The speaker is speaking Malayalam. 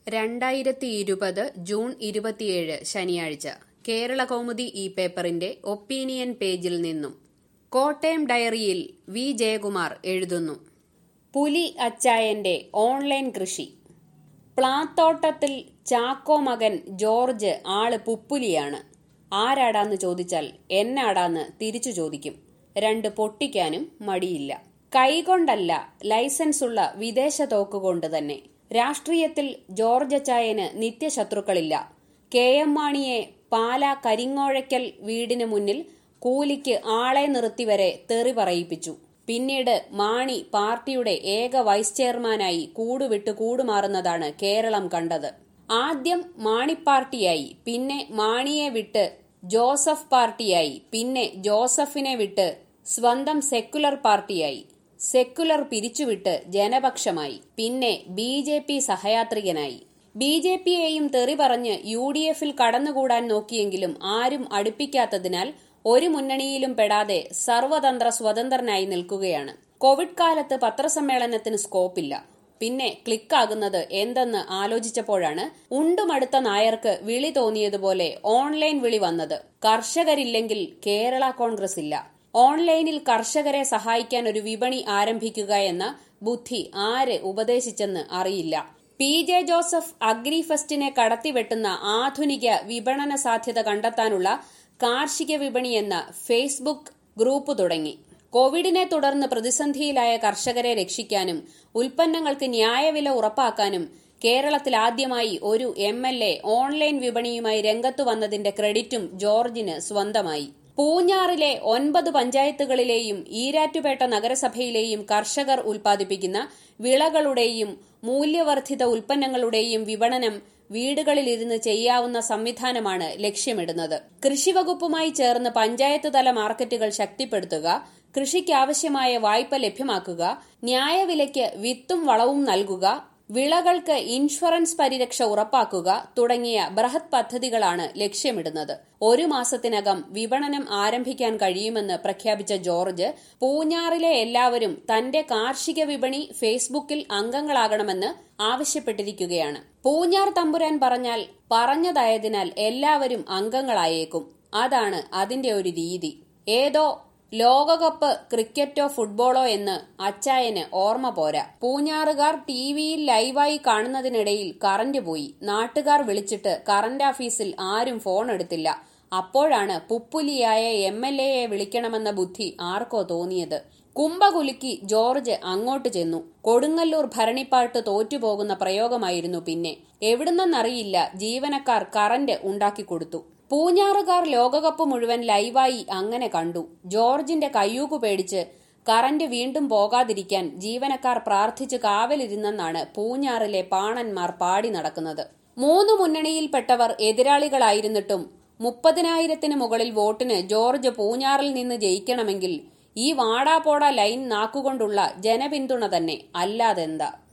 രണ്ടായിരത്തി ഇരുപത് ജൂൺ ഇരുപത്തിയേഴ് ശനിയാഴ്ച കേരള കൗമുദി ഈ പേപ്പറിന്റെ ഒപ്പീനിയൻ പേജിൽ നിന്നും കോട്ടയം ഡയറിയിൽ വി ജയകുമാർ എഴുതുന്നു പുലി അച്ചായന്റെ ഓൺലൈൻ കൃഷി പ്ലാത്തോട്ടത്തിൽ ചാക്കോ മകൻ ജോർജ് ആള് പുപ്പുലിയാണ് ആരാടാന്ന് ചോദിച്ചാൽ എന്നാടാന്ന് തിരിച്ചു ചോദിക്കും രണ്ട് പൊട്ടിക്കാനും മടിയില്ല കൈകൊണ്ടല്ല ലൈസൻസുള്ള വിദേശ തോക്കുകൊണ്ട് തന്നെ രാഷ്ട്രീയത്തിൽ ജോർജ് അച്ചായന് നിത്യശത്രുക്കളില്ല കെ എം മാണിയെ പാല കരിങ്ങോഴയ്ക്കൽ വീടിന് മുന്നിൽ കൂലിക്ക് ആളെ നിർത്തിവരെ തെറി പറയിപ്പിച്ചു പിന്നീട് മാണി പാർട്ടിയുടെ ഏക വൈസ് ചെയർമാനായി കൂടുവിട്ട് കൂടുമാറുന്നതാണ് കേരളം കണ്ടത് ആദ്യം മാണി പാർട്ടിയായി പിന്നെ മാണിയെ വിട്ട് ജോസഫ് പാർട്ടിയായി പിന്നെ ജോസഫിനെ വിട്ട് സ്വന്തം സെക്കുലർ പാർട്ടിയായി സെക്കുലർ പിരിച്ചുവിട്ട് ജനപക്ഷമായി പിന്നെ ബി ജെ പി സഹയാത്രികനായി ബി ജെ പിയെയും തെറി പറഞ്ഞ് യു ഡി എഫിൽ കടന്നുകൂടാൻ നോക്കിയെങ്കിലും ആരും അടുപ്പിക്കാത്തതിനാൽ ഒരു മുന്നണിയിലും പെടാതെ സർവതന്ത്ര സ്വതന്ത്രനായി നിൽക്കുകയാണ് കോവിഡ് കാലത്ത് പത്രസമ്മേളനത്തിന് സ്കോപ്പില്ല പിന്നെ ക്ലിക്കാകുന്നത് എന്തെന്ന് ആലോചിച്ചപ്പോഴാണ് ഉണ്ടുമടുത്ത നായർക്ക് വിളി തോന്നിയതുപോലെ ഓൺലൈൻ വിളി വന്നത് കർഷകരില്ലെങ്കിൽ കേരള കോൺഗ്രസ് ഇല്ല ഓൺലൈനിൽ കർഷകരെ സഹായിക്കാൻ ഒരു വിപണി ആരംഭിക്കുക എന്ന ബുദ്ധി ആര് ഉപദേശിച്ചെന്ന് അറിയില്ല പി ജെ ജോസഫ് അഗ്രി ഫെസ്റ്റിനെ കടത്തിവെട്ടുന്ന ആധുനിക വിപണന സാധ്യത കണ്ടെത്താനുള്ള കാർഷിക വിപണി എന്ന ഫേസ്ബുക്ക് ഗ്രൂപ്പ് തുടങ്ങി കോവിഡിനെ തുടർന്ന് പ്രതിസന്ധിയിലായ കർഷകരെ രക്ഷിക്കാനും ഉൽപ്പന്നങ്ങൾക്ക് ന്യായവില ഉറപ്പാക്കാനും കേരളത്തിൽ ആദ്യമായി ഒരു എം എൽ എ ഓൺലൈൻ വിപണിയുമായി രംഗത്തു വന്നതിന്റെ ക്രെഡിറ്റും ജോർജിന് സ്വന്തമായി പൂഞ്ഞാറിലെ ഒൻപത് പഞ്ചായത്തുകളിലെയും ഈരാറ്റുപേട്ട നഗരസഭയിലെയും കർഷകർ ഉൽപ്പാദിപ്പിക്കുന്ന വിളകളുടെയും മൂല്യവർദ്ധിത ഉൽപ്പന്നങ്ങളുടെയും വിപണനം വീടുകളിലിരുന്ന് ചെയ്യാവുന്ന സംവിധാനമാണ് ലക്ഷ്യമിടുന്നത് കൃഷിവകുപ്പുമായി ചേർന്ന് പഞ്ചായത്ത് തല മാർക്കറ്റുകൾ ശക്തിപ്പെടുത്തുക കൃഷിക്കാവശ്യമായ വായ്പ ലഭ്യമാക്കുക ന്യായവിലയ്ക്ക് വിത്തും വളവും നൽകുക വിളകൾക്ക് ഇൻഷുറൻസ് പരിരക്ഷ ഉറപ്പാക്കുക തുടങ്ങിയ ബൃഹത് പദ്ധതികളാണ് ലക്ഷ്യമിടുന്നത് ഒരു മാസത്തിനകം വിപണനം ആരംഭിക്കാൻ കഴിയുമെന്ന് പ്രഖ്യാപിച്ച ജോർജ് പൂഞ്ഞാറിലെ എല്ലാവരും തന്റെ കാർഷിക വിപണി ഫേസ്ബുക്കിൽ അംഗങ്ങളാകണമെന്ന് ആവശ്യപ്പെട്ടിരിക്കുകയാണ് പൂഞ്ഞാർ തമ്പുരാൻ പറഞ്ഞാൽ പറഞ്ഞതായതിനാൽ എല്ലാവരും അംഗങ്ങളായേക്കും അതാണ് അതിന്റെ ഒരു രീതി ഏതോ ലോകകപ്പ് ക്രിക്കറ്റോ ഫുട്ബോളോ എന്ന് അച്ചായന് ഓർമ്മ പോരാ പൂഞ്ഞാറുകാർ ടിവിയിൽ ലൈവായി കാണുന്നതിനിടയിൽ കറന്റ് പോയി നാട്ടുകാർ വിളിച്ചിട്ട് കറന്റ് ഓഫീസിൽ ആരും ഫോൺ എടുത്തില്ല അപ്പോഴാണ് പുപ്പുലിയായ എം എൽ എയെ വിളിക്കണമെന്ന ബുദ്ധി ആർക്കോ തോന്നിയത് കുംഭകുലുക്കി ജോർജ് അങ്ങോട്ട് ചെന്നു കൊടുങ്ങല്ലൂർ ഭരണിപ്പാട്ട് തോറ്റുപോകുന്ന പ്രയോഗമായിരുന്നു പിന്നെ എവിടുന്നെന്നറിയില്ല ജീവനക്കാർ കറന്റ് ഉണ്ടാക്കിക്കൊടുത്തു പൂഞ്ഞാറുകാർ ലോകകപ്പ് മുഴുവൻ ലൈവായി അങ്ങനെ കണ്ടു ജോർജിന്റെ കയ്യൂക്കു പേടിച്ച് കറന്റ് വീണ്ടും പോകാതിരിക്കാൻ ജീവനക്കാർ പ്രാർത്ഥിച്ച് കാവലിരുന്നെന്നാണ് പൂഞ്ഞാറിലെ പാണന്മാർ പാടി നടക്കുന്നത് മൂന്ന് മുന്നണിയിൽപ്പെട്ടവർ എതിരാളികളായിരുന്നിട്ടും മുപ്പതിനായിരത്തിന് മുകളിൽ വോട്ടിന് ജോർജ് പൂഞ്ഞാറിൽ നിന്ന് ജയിക്കണമെങ്കിൽ ഈ വാടാപോട ലൈൻ നാക്കുകൊണ്ടുള്ള ജനപിന്തുണ തന്നെ അല്ലാതെന്താ